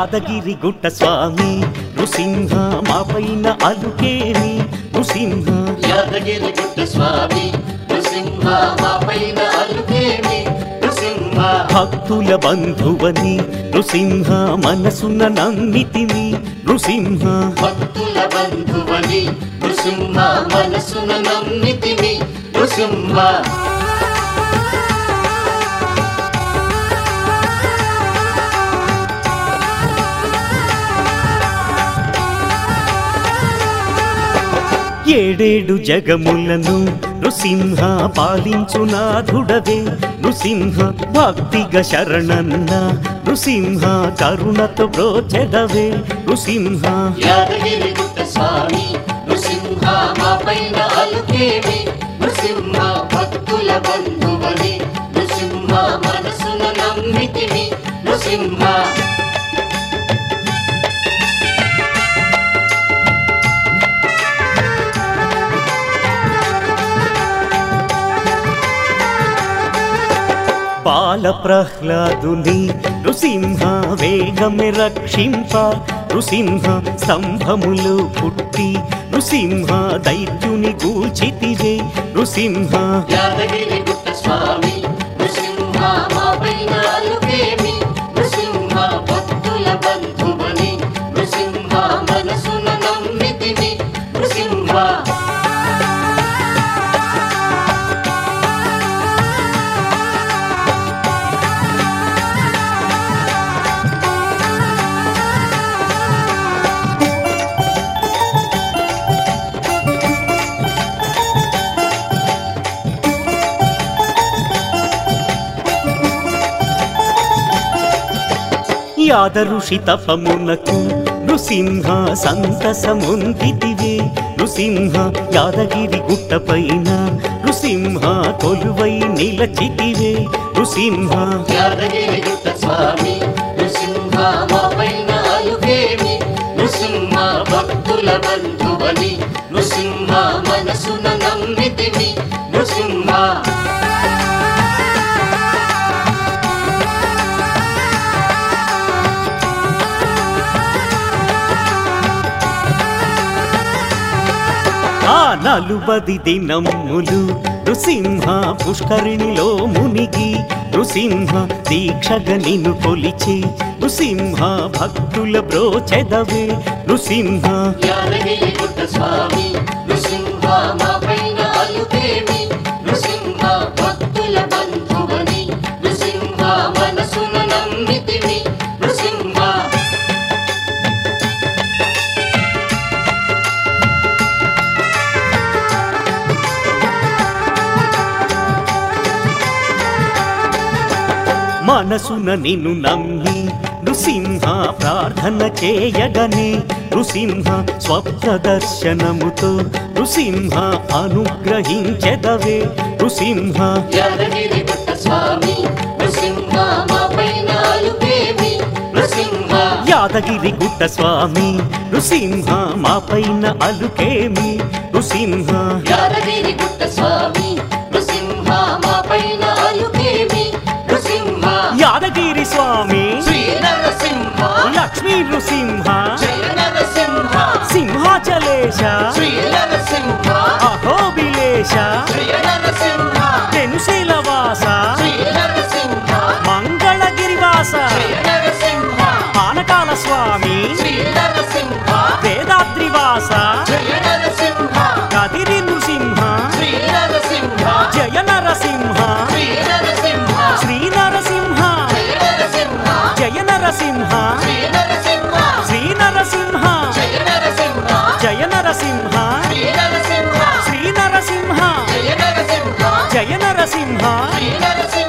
యాదగిరి గుట్ట స్వామి నృసింహ మా పైన అలుకేమి నృసింహ యాదగిరి గుట్ట స్వామి నృసింహ మా పైన అలుకేమి నృసింహ భక్తుల బంధువని నృసింహ మనసున నమ్మితిని నృసింహ భక్తుల బంధువని నృసింహ మనసున నమ్మితిని నృసింహ ఏడేడు జగములను నృసింహ పాలించునాథుడవే నృసింహ భక్తిగ శరణన్న నృసింహ కరుణతో బ్రోచెదవే నృసింహ యాదగిరి గుట్ట స్వామి నృసింహ మా పైన అలుకేమి నృసింహ భక్తుల బంధువని నృసింహ మనసున నమ్మితిని నృసింహ బాల ప్రహ్లాదుని నృసింహ వేగమే రక్షింప నృసింహ స్తంభములు పుట్టి నృసింహ దైత్యుని కూల్చితివే నృసింహ యాదగిరి గుట్ట స్వామి నృసింహ మా పైన అలుకేమి నృసింహ భక్తుల బంధువని నృసింహ మనసున నమ్మితిని నృసింహ యాదఋషి తపమునకు నృసింహ సంతసముందితివే నృసింహ యాదగిరి గుట్టపైన నృసింహ కొలువై నిలచితివే నృసింహ యాదగిరి గుట్ట స్వామి నృసింహ మా పైన అలుకేమి నృసింహ భక్తుల బంధువని నృసింహ మనసున నమ్మితిని నృసింహ ఆ నలుబది దినములు నృసింహ పుష్కరిణిలో మునిగి నృసింహ దీక్షగ నిన్ను కొలిచి నృసింహ భక్తుల బ్రోచెదవే నృసింహ యాదగిరి గుట్ట స్వామి నృసింహ మా పైన అలుకేమి నృసింహ భక్తుల బంధువని నృసింహ మనసున నమ్మితిని నృసింహ మనసున నిన్ను నమ్మి నృసింహ ప్రార్థన చేయగనే నృసింహ స్వప్న దర్శనముతో నృసింహ అనుగ్రహించెదవే నృసింహ యాదగిరి గుట్ట స్వామి నృసింహ మా పైన అలుకేమి నృసింహ యాదగిరి గుట్ట స్వామి నృసింహ మా పైన అలుకేమి నృసింహ యాదగిరి గుట్ట స్వామి నృసింహ మా పైన అలుకేమి నృసింహ యాదగిరి స్వామి శ్రీ నరసింహ లక్ష్మీ నృసింహ జయ నరసింహ సింహాచలేశ శ్రీ నరసింహ అహోబిలేశ జయ నరసింహ తెనుశీలవాస శ్రీ నరసింహ మంగళగిరివాస జయ నరసింహ పానకాల స్వామి శ్రీ నరసింహ వేదాద్రివాస జయ నరసింహ కదిరి నృసింహ శ్రీ నరసింహ జయ నరసింహ శ్రీ నరసింహ శ్రీ నరసింహ జయ నరసింహ శ్రీ నరసింహ శ్రీ నరసింహ శ్రీ నరసింహ జయ నరసింహ జయ నరసింహ శ్రీ నరసింహ శ్రీ నరసింహ జయ నరసింహ జయ నరసింహ శ్రీ నరసింహ